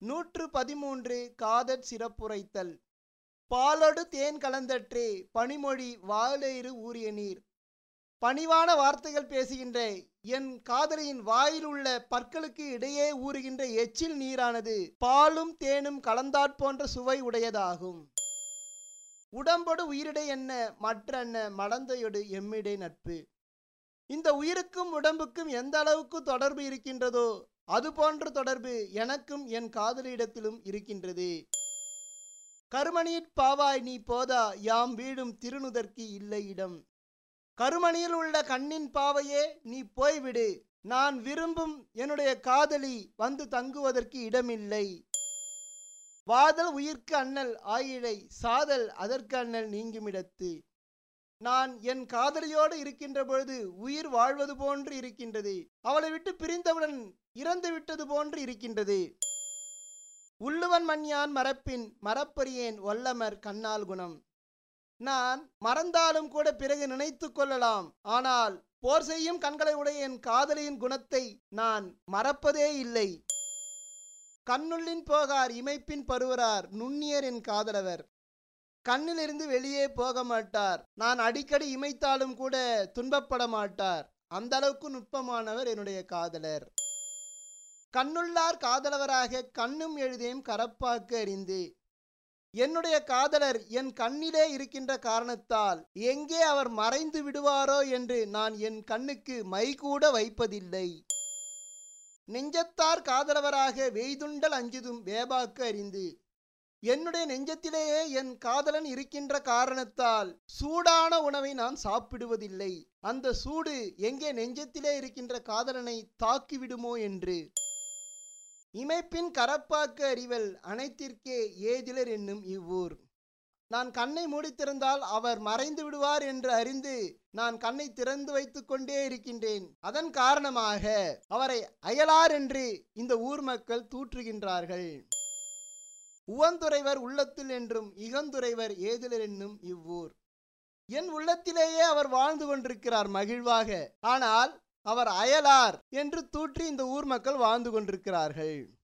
நூற்று பதிமூன்று காதற் சிறப்புரைத்தல் பாலொடு தேன் கலந்தற்றே பனிமொழி வாயிலேறு ஊறிய நீர் பணிவான வார்த்தைகள் பேசுகின்ற என் காதலியின் வாயில் உள்ள பற்களுக்கு இடையே ஊறுகின்ற எச்சில் நீரானது பாலும் தேனும் கலந்தாற் போன்ற சுவை உடையதாகும் உடம்பொடு உயிரிடை என்ன மற்றென்ன மடந்தையொடு எம்மிடை நட்பு இந்த உயிருக்கும் உடம்புக்கும் எந்த அளவுக்கு தொடர்பு இருக்கின்றதோ அது போன்ற தொடர்பு எனக்கும் என் காதலியிடத்திலும் இருக்கின்றது கருமணியிற் பாவாய் நீ போதா யாம் வீடும் திருநுதற்கு இல்லை இடம் கருமணியில் உள்ள கண்ணின் பாவையே நீ போய்விடு நான் விரும்பும் என்னுடைய காதலி வந்து தங்குவதற்கு இடமில்லை வாதல் உயிர்க்கு அண்ணல் ஆயிழை சாதல் அதற்கு அண்ணல் நீங்குமிடத்து நான் என் காதலியோடு இருக்கின்ற பொழுது உயிர் வாழ்வது போன்று இருக்கின்றது அவளை விட்டு பிரிந்தவுடன் இறந்து விட்டது போன்று இருக்கின்றது உள்ளுவன் மண்யான் மறப்பின் மறப்பறியேன் வல்லமர் கண்ணால் குணம் நான் மறந்தாலும் கூட பிறகு நினைத்து கொள்ளலாம் ஆனால் போர் செய்யும் கண்களை உடைய என் காதலியின் குணத்தை நான் மறப்பதே இல்லை கண்ணுள்ளின் போகார் இமைப்பின் பருவரார் நுண்ணியர் என் காதலவர் கண்ணிலிருந்து வெளியே போக மாட்டார் நான் அடிக்கடி இமைத்தாலும் கூட துன்பப்பட மாட்டார் அந்த அளவுக்கு நுட்பமானவர் என்னுடைய காதலர் கண்ணுள்ளார் காதலவராக கண்ணும் எழுதேம் கரப்பாக்கு அறிந்து என்னுடைய காதலர் என் கண்ணிலே இருக்கின்ற காரணத்தால் எங்கே அவர் மறைந்து விடுவாரோ என்று நான் என் கண்ணுக்கு மைகூட வைப்பதில்லை நெஞ்சத்தார் காதலவராக வெய்துண்டல் அஞ்சுதும் வேபாக்கு அறிந்து என்னுடைய நெஞ்சத்திலேயே என் காதலன் இருக்கின்ற காரணத்தால் சூடான உணவை நான் சாப்பிடுவதில்லை அந்த சூடு எங்கே நெஞ்சத்திலே இருக்கின்ற காதலனை தாக்கிவிடுமோ என்று இமைப்பின் கரப்பாக்கு அறிவல் அனைத்திற்கே ஏதிலர் என்னும் இவ்வூர் நான் கண்ணை மூடித்திருந்தால் அவர் மறைந்து விடுவார் என்று அறிந்து நான் கண்ணை திறந்து வைத்துக் கொண்டே இருக்கின்றேன் அதன் காரணமாக அவரை அயலார் என்று இந்த ஊர் மக்கள் தூற்றுகின்றார்கள் உவந்துரைவர் உள்ளத்தில் என்றும் இகந்துரைவர் ஏதிலர் என்னும் இவ்வூர் என் உள்ளத்திலேயே அவர் வாழ்ந்து கொண்டிருக்கிறார் மகிழ்வாக ஆனால் அவர் அயலார் என்று தூற்றி இந்த ஊர் மக்கள் வாழ்ந்து கொண்டிருக்கிறார்கள்